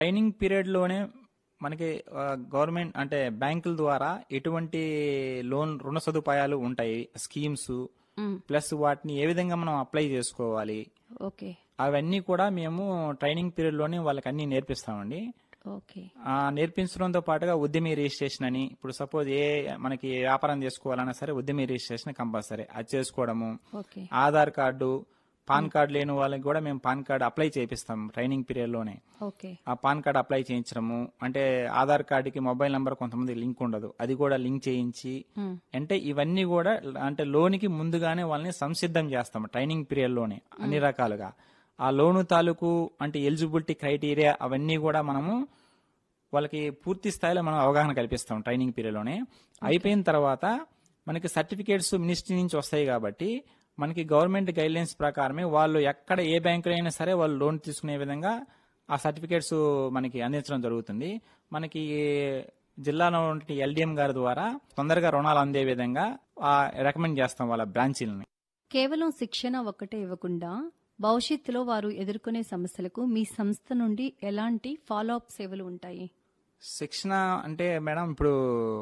Training period లోనే మనకి ఆ, గవర్నమెంట్ అంటే బ్యాంకుల ద్వారా ఎటువంటి లోన్ రుణ సదుపాయాలు ఉంటాయి స్కీమ్స్ మ్, ప్లస్ వాటిని ఏ విధంగా మనం అప్లై చేసుకోవాలి ఓకే అవన్నీ కూడా మేము ట్రైనింగ్ పీరియడ్ లోనే వాళ్ళకి అన్ని నేర్పిస్తామండి ఓకే ఆ నేర్పించడంతో పాటుగా ఉద్యమి రిజిస్ట్రేషన్ అని ఇప్పుడు సపోజ్ ఏ మనకి వ్యాపారం చేసుకోవాలన్నా సరే ఉద్యమి రిజిస్ట్రేషన్ కంపల్సరీ అది చేసుకోవడము okay Aadhaar card PAN card లేని వాళ్ళకి కూడా మేము పాన్ కార్డు అప్లై చేపిస్తాం ట్రైనింగ్ పీరియడ్ లోనే ఓకే ఆ పాన్ కార్డ్ అప్లై చేయించడము అంటే ఆధార్ కార్డుకి మొబైల్ నంబర్ కొంతమంది లింక్ ఉండదు అది కూడా లింక్ చేయించి మ్, అంటే ఇవన్నీ కూడా అంటే లోనికి ముందుగానే వాళ్ళని సంసిద్ధం చేస్తాం ట్రైనింగ్ పీరియడ్ లోనే అన్ని రకాలుగా ఆ లోను తాలూకు అంటే ఎలిజిబిలిటీ క్రైటీరియా అవన్నీ కూడా మనము వాళ్ళకి పూర్తి స్థాయిలో మనం అవగాహన కల్పిస్తాం ట్రైనింగ్ పీరియడ్ లోనే అయిపోయిన తర్వాత మనకి సర్టిఫికేట్స్ మినిస్ట్రీ నుంచి వస్తాయి కాబట్టి మనకి గవర్నమెంట్ గైడ్లైన్స్ ప్రకారమే వాళ్ళు ఎక్కడ ఏ బ్యాంకులో అయినా సరే వాళ్ళు లోన్ తీసుకునే విధంగా ఆ సర్టిఫికేట్స్ మనకి అందించడం జరుగుతుంది మనకి జిల్లాలో ఉన్న ఎల్డిఎం గారి ద్వారా తొందరగా రుణాలు అందే విధంగా రికమెండ్ చేస్తాం వాళ్ళ బ్రాంచీలని కేవలం శిక్షణ ఒక్కటే ఇవ్వకుండా భవిష్యత్తులో వారు ఎదుర్కొనే సమస్యలకు మీ సంస్థ నుండి ఎలాంటి ఫాలో అప్ సేవలు ఉంటాయి శిక్షణ అంటే మేడం ఇప్పుడు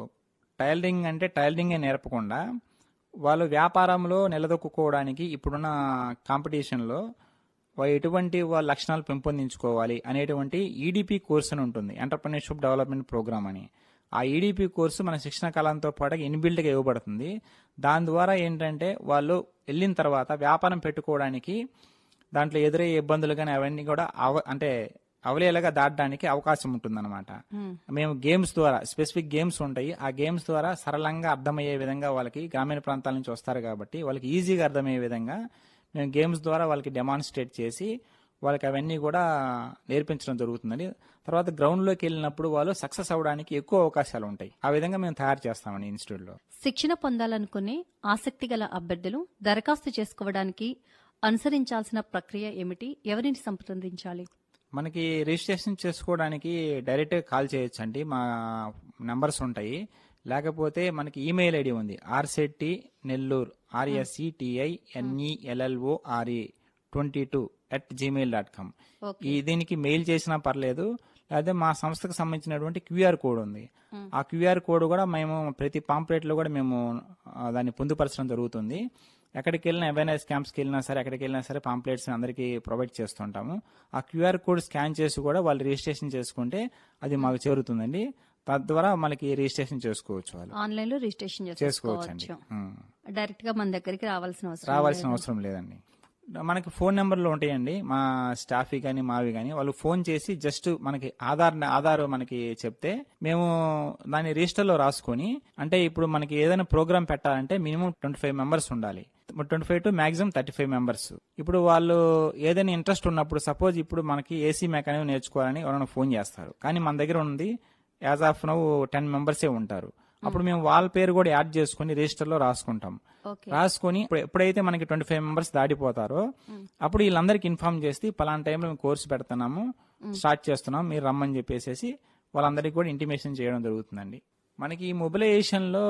టైలరింగ్ అంటే టైలరింగే నేర్పకుండా వాళ్ళు వ్యాపారంలో నిలదొక్కుకోవడానికి ఇప్పుడున్న కాంపిటీషన్లో వా- ఎటువంటి వాళ్ళ లక్షణాలు పెంపొందించుకోవాలి అనేటువంటి ఈడిపి కోర్స్ అని ఉంటుంది ఎంటర్ప్రినర్షిప్ డెవలప్మెంట్ ప్రోగ్రామ్ అని ఆ ఈడిపి కోర్సు మన శిక్షణ కాలంతో పాటు ఇన్బిల్డ్గా ఇవ్వబడుతుంది దాని ద్వారా ఏంటంటే వాళ్ళు వెళ్ళిన తర్వాత వ్యాపారం పెట్టుకోవడానికి దాంట్లో ఎదురయ్యే ఇబ్బందులు కానీ అవన్నీ కూడా అవ అంటే అవలేలగా దాటడానికి అవకాశం ఉంటుందన్నమాట మ్, మేము గేమ్స్ ద్వారా స్పెసిఫిక్ గేమ్స్ ఉంటాయి ఆ గేమ్స్ ద్వారా సరళంగా అర్థమయ్యే విధంగా వాళ్ళకి గ్రామీణ ప్రాంతాల నుంచి వస్తారు కాబట్టి వాళ్ళకి ఈజీగా అర్థమయ్యే విధంగా మేము గేమ్స్ ద్వారా వాళ్ళకి డెమాన్స్ట్రేట్ చేసి వాళ్ళకి అవన్నీ కూడా నేర్పించడం జరుగుతుందండి తర్వాత గ్రౌండ్లోకి వెళ్ళినప్పుడు వాళ్ళు సక్సెస్ అవ్వడానికి ఎక్కువ అవకాశాలు ఉంటాయి ఆ విధంగా మేము తయారు చేస్తామండి ఇన్స్టిట్యూట్లో శిక్షణ పొందాలనుకునే ఆసక్తి గల అభ్యర్థులు దరఖాస్తు చేసుకోవడానికి అనుసరించాల్సిన ప్రక్రియ ఏమిటి ఎవరిని సంప్రదించాలి మనకి రిజిస్ట్రేషన్ చేసుకోవడానికి డైరెక్ట్ కాల్ చేయొచ్చండి మా నంబర్స్ ఉంటాయి లేకపోతే మనకి ఈమెయిల్ ఐడి ఉంది RSETI Nellore R S C T I N E L L O R E twenty two at Gmail dot com okay ఈ దీనికి మెయిల్ చేసినా పర్లేదు లేదా మా సంస్థకు సంబంధించినటువంటి క్యూఆర్ కోడ్ ఉంది ఆ క్యూఆర్ కోడ్ కూడా మేము ప్రతి పాంప్లెట్ లో కూడా మేము ఆ, దాన్ని పొందుపరచడం జరుగుతుంది ఎక్కడికి వెళ్ళినా అవేర్నెస్ క్యాంప్స్కి వెళ్ళినా సరే ఎక్కడికి వెళ్ళినా సరే పాంప్లెట్స్ అందరికీ ప్రొవైడ్ చేస్తుంటాము ఆ క్యూఆర్ కోడ్ స్కాన్ చేసి కూడా వాళ్ళు రిజిస్ట్రేషన్ చేసుకుంటే అది మాకు చేరుతుందండి తద్వారా మనకి రిజిస్ట్రేషన్ చేసుకోవచ్చు వాళ్ళు ఆన్లైన్ లో రిజిస్ట్రేషన్ చేసుకోవచ్చండి చేసుకోవచ్చు ఉం. డైరెక్ట్ గా మన దగ్గరికి రావాల్సిన అవసరం రావాల్సిన లేదు. అవసరం లేదండి మనకి ఫోన్ నెంబర్లు ఉంటాయండి మా స్టాఫ్ కానీ మావి కానీ వాళ్ళు ఫోన్ చేసి జస్ట్ మనకి ఆధార్ ఆధార్ మనకి చెప్తే మేము దాన్ని రిజిస్టర్లో రాసుకొని అంటే ఇప్పుడు మనకి ఏదైనా ప్రోగ్రామ్ పెట్టాలంటే మినిమం ట్వంటీ ఫైవ్ మెంబర్స్ ఉండాలి twenty five to maximum thirty five members ఇప్పుడు వాళ్ళు ఏదైనా ఇంట్రెస్ట్ ఉన్నప్పుడు సపోజ్ ఇప్పుడు మనకి ఏసీ మెకానిక్ నేర్చుకోవాలని ఎవరైనా ఫోన్ చేస్తారు కానీ మన దగ్గర ఉంది యాజ్ ఆఫ్ నౌ టెన్ మెంబర్సే ఉంటారు అప్పుడు మేము వాళ్ళ పేరు కూడా యాడ్ చేసుకుని రిజిస్టర్లో రాసుకుంటాం ఓకే రాసుకొని ఇప్పుడు ఎప్పుడైతే మనకి ట్వంటీ ఫైవ్ మెంబర్స్ దాటిపోతారో అప్పుడు వీళ్ళందరికి ఇన్ఫార్మ్ చేసి పలానా టైంలో మేము కోర్సు పెడుతున్నాము స్టార్ట్ చేస్తున్నాం మీరు రమ్మని చెప్పేసి వాళ్ళందరికీ కూడా ఇంటిమేషన్ చేయడం జరుగుతుందండి మనకి ఈ మొబిలైజేషన్ లో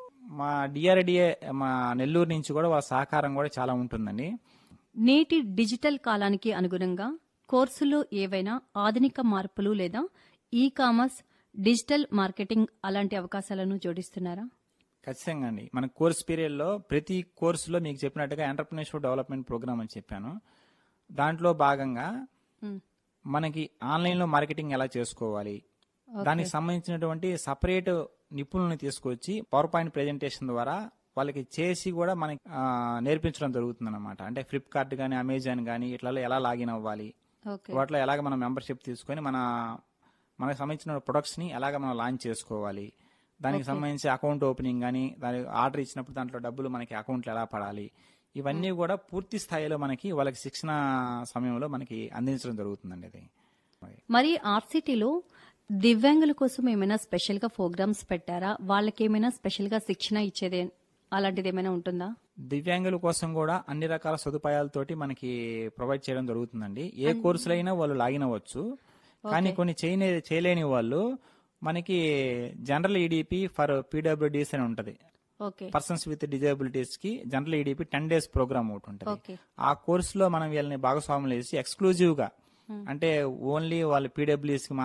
మా డిఆర్డిఏ మా నెల్లూరు నుంచి కూడా వాళ్ళ సహకారం కూడా చాలా ఉంటుందండి నేటి డిజిటల్ కాలానికి అనుగుణంగా కోర్సులో ఏవైనా ఆధునిక మార్పులు లేదా ఈ కామర్స్ డిజిటల్ మార్కెటింగ్ అలాంటి అవకాశాలను జోడిస్తున్నారా ఖచ్చితంగా అండి మన కోర్స్ పీరియడ్ లో ప్రతి కోర్సులో మీకు చెప్పినట్టుగా ఎంటర్ప్రినర్షిప్ డెవలప్మెంట్ ప్రోగ్రామ్ అని చెప్పాను దాంట్లో భాగంగా మ్, మనకి ఆన్లైన్ లో మార్కెటింగ్ ఎలా చేసుకోవాలి దానికి సంబంధించినటువంటి సపరేట్ నిపుణుల్ని తీసుకొచ్చి పవర్ పాయింట్ ప్రెజెంటేషన్ ద్వారా వాళ్ళకి చేసి కూడా మనకి ఆ, నేర్పించడం జరుగుతుంది అనమాట అంటే ఫ్లిప్కార్ట్ కానీ అమెజాన్ కానీ ఇట్లలో ఎలా లాగిన్ అవ్వాలి ఓకే వాటిలో ఎలాగ మనం మెంబర్షిప్ తీసుకొని మన మనకు సంబంధించిన ప్రొడక్ట్స్ ని ఎలాగ మనం లాంచ్ చేసుకోవాలి దానికి సంబంధించి అకౌంట్ ఓపెనింగ్ కానీ దాని ఆర్డర్ ఇచ్చినప్పుడు దాంట్లో డబ్బులు మనకి అకౌంట్లో ఎలా పడాలి ఇవన్నీ కూడా పూర్తి స్థాయిలో మనకి వాళ్ళకి శిక్షణ సమయంలో మనకి అందించడం జరుగుతుందండి అది మరి ఆర్సిటీలో దివ్యాంగుల కోసం ఏమైనా స్పెషల్ గా ప్రోగ్రామ్స్ పెట్టారా వాళ్ళకి ఏమైనా స్పెషల్ గా శిక్షణ ఇచ్చేదే అలాంటిది ఏమైనా ఉంటుందా దివ్యాంగుల కోసం కూడా అన్ని రకాల సదుపాయాలతోటి మనకి ప్రొవైడ్ చేయడం జరుగుతుందండి ఏ కోర్సులైనా వాళ్ళు లాగిన్ అవ్వచ్చు కానీ కొన్ని చేయని చేయలేని వాళ్ళు మనకి జనరల్ ఈడిపి ఫర్ పీడబ్ల్యూడీస్ అని ఉంటది ఓకే పర్సన్స్ విత్ డిజబిలిటీస్ కి general E D P ten days program ఒకటి ఉంటుంది ఓకే ఆ కోర్సులో మనం వీళ్ళని భాగస్వాములు చేసి ఎక్స్క్లూజివ్ గా అంటే ఓన్లీ వాళ్ళు పీడబ్ల్యూఎస్ కి